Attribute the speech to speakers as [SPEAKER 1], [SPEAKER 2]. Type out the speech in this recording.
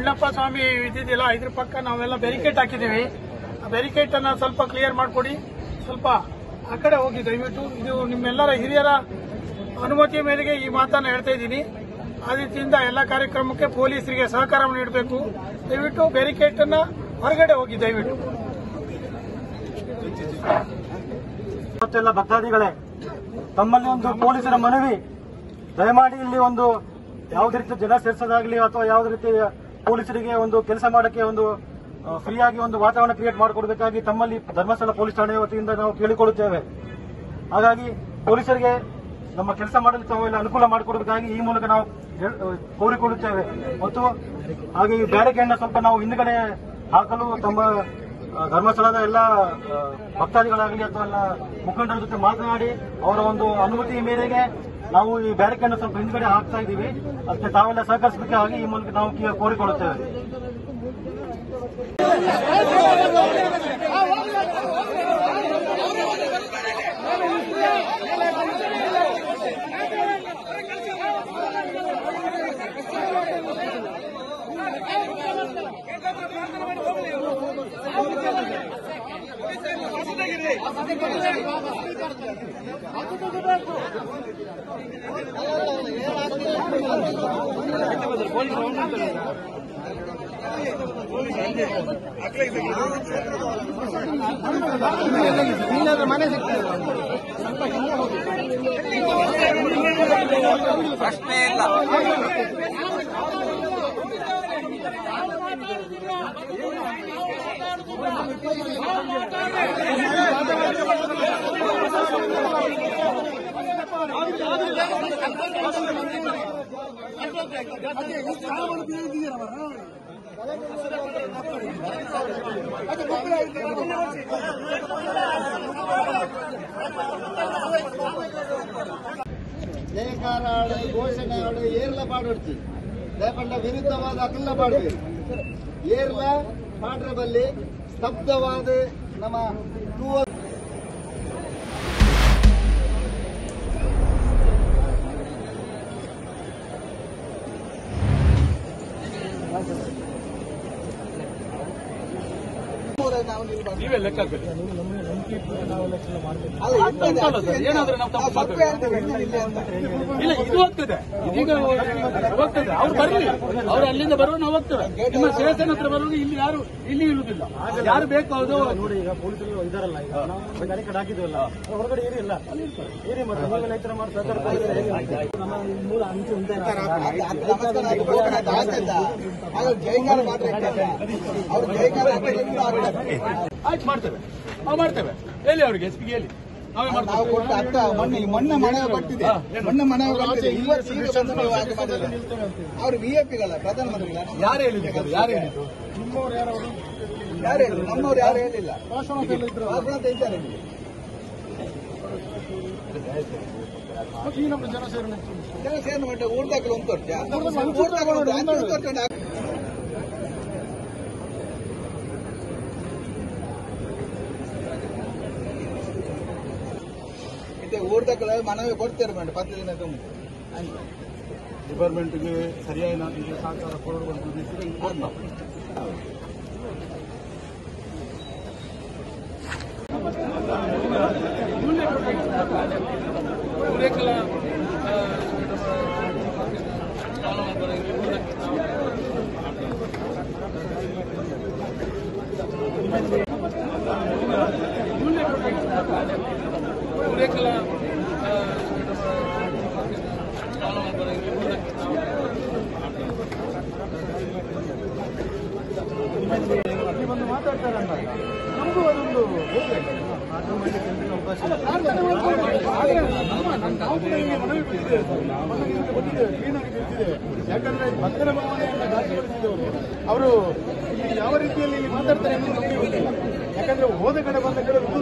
[SPEAKER 1] ಗುಂಡಪ್ಪ ಸ್ವಾಮಿ ಇದ್ದಿದ್ದಿಲ್ಲ ಇದ್ರ ಪಕ್ಕ ನಾವೆಲ್ಲ ಬ್ಯಾರಿಕೇಡ್ ಹಾಕಿದ್ದೀವಿ ಆ ಬ್ಯಾರಿಕೇಡ್ ಅನ್ನ ಸ್ವಲ್ಪ ಕ್ಲಿಯರ್ ಮಾಡಿಕೊಡಿ ಸ್ವಲ್ಪ ಆ ಕಡೆ ಹೋಗಿ ದಯವಿಟ್ಟು ಇದು ನಿಮ್ಮೆಲ್ಲರ ಹಿರಿಯರ ಅನುಮತಿಯ ಮೇರೆಗೆ ಈ ಮಾತನ್ನ ಹೇಳ್ತಾ ಇದ್ದೀನಿ ಆ ರೀತಿಯಿಂದ ಎಲ್ಲ ಕಾರ್ಯಕ್ರಮಕ್ಕೆ ಪೊಲೀಸರಿಗೆ ಸಹಕಾರ ನೀಡಬೇಕು ದಯವಿಟ್ಟು ಬ್ಯಾರಿಕೇಡ್ ಅನ್ನ ಹೊರಗಡೆ ಹೋಗಿ ದಯವಿಟ್ಟು
[SPEAKER 2] ಮತ್ತೆಲ್ಲ ಭಕ್ತಾದಿಗಳೇ ತಮ್ಮಲ್ಲಿ ಒಂದು ಪೊಲೀಸರ ಮನವಿ ದಯಮಾಡಿ ಇಲ್ಲಿ ಒಂದು ಯಾವುದೇ ರೀತಿ ಜನ ಸೇರಿಸೋದಾಗ್ಲಿ ಅಥವಾ ಯಾವುದೇ ರೀತಿ ಪೊಲೀಸರಿಗೆ ಒಂದು ಕೆಲಸ ಮಾಡಕ್ಕೆ ಒಂದು ಫ್ರೀ ಆಗಿ ಒಂದು ವಾತಾವರಣ ಕ್ರಿಯೇಟ್ ಮಾಡಿಕೊಡಬೇಕಾಗಿ ತಮ್ಮಲ್ಲಿ ಧರ್ಮಸ್ಥಳ ಪೊಲೀಸ್ ಠಾಣೆ ವತಿಯಿಂದ ನಾವು ಕೇಳಿಕೊಳ್ಳುತ್ತೇವೆ ಹಾಗಾಗಿ ಪೊಲೀಸರಿಗೆ ನಮ್ಮ ಕೆಲಸ ಮಾಡಲು ತಾವೆಲ್ಲ ಅನುಕೂಲ ಮಾಡಿಕೊಡಬೇಕಾಗಿ ಈ ಮೂಲಕ ನಾವು ಹೇಳ್- ಕೋರಿಕೊಳ್ಳುತ್ತೇವೆ ಮತ್ತು ಹಾಗೆ ಈ ಬ್ಯಾರಿಕೇಡ್ನ ಸ್ವಲ್ಪ ನಾವು ಹಿಂದ್ಗಡೆ ಹಾಕಲು ತಮ್ಮ ಆ, ಧರ್ಮಸ್ಥಳದ ಎಲ್ಲ ಆ, ಭಕ್ತಾದಿಗಳಾಗಲಿ ಅಥವಾ ಎಲ್ಲ ಮುಖಂಡರ ಜೊತೆ ಮಾತನಾಡಿ ಅವರ ಒಂದು ಅನುಮತಿ ಮೇರೆಗೆ ನಾವು ಈ ಬ್ಯಾರಿಕೇಡ್ ಸ್ವಲ್ಪ ಹಿಂದ್ಗಡೆ ಹಾಕ್ತಾ ಇದ್ದೀವಿ ಅದಕ್ಕೆ ತಾವೆಲ್ಲ ಸಹಕರಿಸಬೇಕಾಗಿ ಈ ಮೂಲಕ ನಾವು ಕೇ- ಕೋರಿಕೊಳ್ಳುತ್ತೇವೆ
[SPEAKER 3] ಜಯಕಾರ ಆಡು ಘೋಷಣೆ ಆಡು ಏರ್ಲ ಪಾಡೊಡ್ತಿ ದಯಪಂಡ ವಿರುದ್ಧವಾದ ಅಕಲ್ಲ ಪಾಡ್ಬೇಕು ಏರ್ಲ ಪಾಡ್ರ ಬಲ್ಲಿ ಸ್ತಬ್ಧವಾದ ನಮ್ಮ ತೂವ
[SPEAKER 1] ನೀವೇ ಲೆಕ್ಕ ಹಾಕಿ.
[SPEAKER 3] ಅಲ್ಲ, ಎಂತದು?
[SPEAKER 1] ಅಂತಲ್ಲ ಸರ್, ಏನಾದ್ರೂ ನಾವು ತಪ್ಪು
[SPEAKER 3] ತಪ್ಪು ಹೇಳ್ತೇವೆ, ಇಲ್ಲ, ಇಲ್ಲ ಅಂತ.
[SPEAKER 1] ಇಲ್ಲ ಇದು ಹೋಗ್ತದೆ ಇದೀಗ ಹೋಗ್ತದೆ ಅವ್ರು ಬರಲಿ ಅವ್ರು ಅಲ್ಲಿಂದ ಬರುವ ನಾವು ಹೋಗ್ತೇವೆ ನಿಮ್ಮ ಸ್ಟೇಷನ್ ಹತ್ರ ಬರುವಾಗ ಇಲ್ಲಿ ಯಾರು ಇಲ್ಲಿ ಇರುವುದಿಲ್ಲ ಯಾರು ಬೇಕು ಅದು
[SPEAKER 2] ನೋಡಿ ಈಗ ಪೊಲೀಸರು ಇದಾರಲ್ಲ ಈಗ ನಾವು ಬ್ಯಾರಿಕೇಡ್ ಹಾಕಿದ್ವಲ್ಲ ಅವ್ರು ಹೊರಗಡೆ ಏರಿ ಇಲ್ಲ ಏರಿ ಮತ್ತೆ ನೀವೆಲ್ಲ ಈ ತರ ಮಾಡಿ ಸಹಕಾರ ಕೊಡಿದ್ರೆ ನಮ್ಮ ಮೂಲ ಅಂಚೆ ಉಂಟೆ
[SPEAKER 3] ಅದು ನಮಸ್ಕಾರ ಅದು ಗೋಕರ್ಣ ಅದು ಆಗ್ತದ? ಅದು ಜಯಕಾರ ಮಾತ್ರ ಇರ್ತದೆ. ಅವ್ರು ಜಯಕಾರ ಹಾಕಿದ್ರೆ ಆಗ್ತದೆ.
[SPEAKER 1] ಆಯ್ತು ಮಾಡ್ತೇವೆ ನಾವು ಮಾಡ್ತೇವೆ ಹೇಳಿ ಅವ್ರಿಗೆ ಎಸ್ ಹೇಳಿ ನಾವೇ
[SPEAKER 3] ನಾವು
[SPEAKER 1] ಮಾಡ್ತೇವೆ
[SPEAKER 3] ಕೊಟ್ಟ ಅರ್ಥ ಮೊನ್ನೆ ಮೊನ್ನೆ ಮನವಿ ಕೊಟ್ಟಿದೆ
[SPEAKER 1] ಹಾ, ಏನು?
[SPEAKER 3] ಮೊನ್ನೆ ಮನವಿ ಕೊಟ್ಟಿದೆ ಇವತ್ತು ಈಗ ಬಂದು ನೀವು ಹಾಗೆ ಮಾಡಿಲ್ಲ. ಅವರು ಬಿಎಪಿಗಳ ಪ್ರಧಾನಮಂತ್ರಿಗಳ
[SPEAKER 1] ಯಾರು ಹೇಳಿದ್ದು ಸರ್? ಯಾರು ಹೇಳಿದ್ದು
[SPEAKER 3] ಯಾರು ಹೇಳಿದ್ರು ನಮ್ಮವ್ರು ಯಾರು ಹೇಳಿಲ್ಲ ಭಾಷಣ ಅಂತ ಇದ್ದಾರೆ ಇಲ್ಲಿ. ಜನ ಸೇರ್ನ ಮಟ್ಟ ಊರ್ದಾಕಲು ಒಂದು ತೋರ್ಚ ಊರ್ದಾಕಲು ಒಂದು ಹತ್ತು ತೋರ್ಚ ಮತ್ತೆ ಊರ್ದಾಕಲ ಮನವಿ ಕೊಡ್ತಾರೆ ಮೇಡ ಪತ್ತು ದಿನ ತುಂಬ
[SPEAKER 2] ಡಿಪಾರ್ಟ್ಮೆಂಟ್ಗೆ ಸರಿಯಾಗಿ ನಾವು ಈಗ ಸಹಕಾರ ಕೊಡುವಂತ ಉದ್ದೇಶಕ್ಕೆ ಇದು ಕೊಡ್ತಾವೆ.
[SPEAKER 1] ಉಲ್ಲೇಖಲ ಉಲ್ಲೇಖಲ
[SPEAKER 2] ಇಲ್ಲಿ ಬಂದು ಮಾತಾಡ್ತಾರೆ ಅಂದಾಗ ನಮಗೂ ಅದೊಂದು ಹೋಗ್ಬೇಕು. ಪ್ರಾರ್ಥನೆ ಮಾಡ್ಲಿಕ್ಕೆ ಎಲ್ರಿಗೂ ಅವಕಾಶ ಇದೆ.
[SPEAKER 1] ಪ್ರಾರ್ಥನೆ ಮಾಡ್ಕೊಂಡು ಆದ್ರೆ ನಮ್ಮ ನಾವು ಕೂಡ ಇಲ್ಲಿ ಮನವಿ ಕೊಟ್ಟಿದ್ದೇವೆ ಸರ್. ಮನವಿ ಇಲ್ಲಿ ಕೊಟ್ಟಿದ್ದೇವೆ ಕ್ಲೀನ್ ಆಗಿ ನಿಲ್ಸಿದ್ದೇವೆ ಯಾಕಂದ್ರೆ ಭಕ್ತರ ಭಾವನೆಯಿಂದ ದಾಖಲಿಸಿದವರು ಅವರು ಇಲ್ಲಿ ಯಾವ ರೀತಿಯಲ್ಲಿ ಇಲ್ಲಿ ಮಾತಾಡ್ತಾರೆ ಅನ್ನೋದು ನಮಗೆ ಗೊತ್ತಿಲ್ಲ ಯಾಕಂದ್ರೆ ಹೋದ ಕಡೆ ಬಂದ ಕಡೆ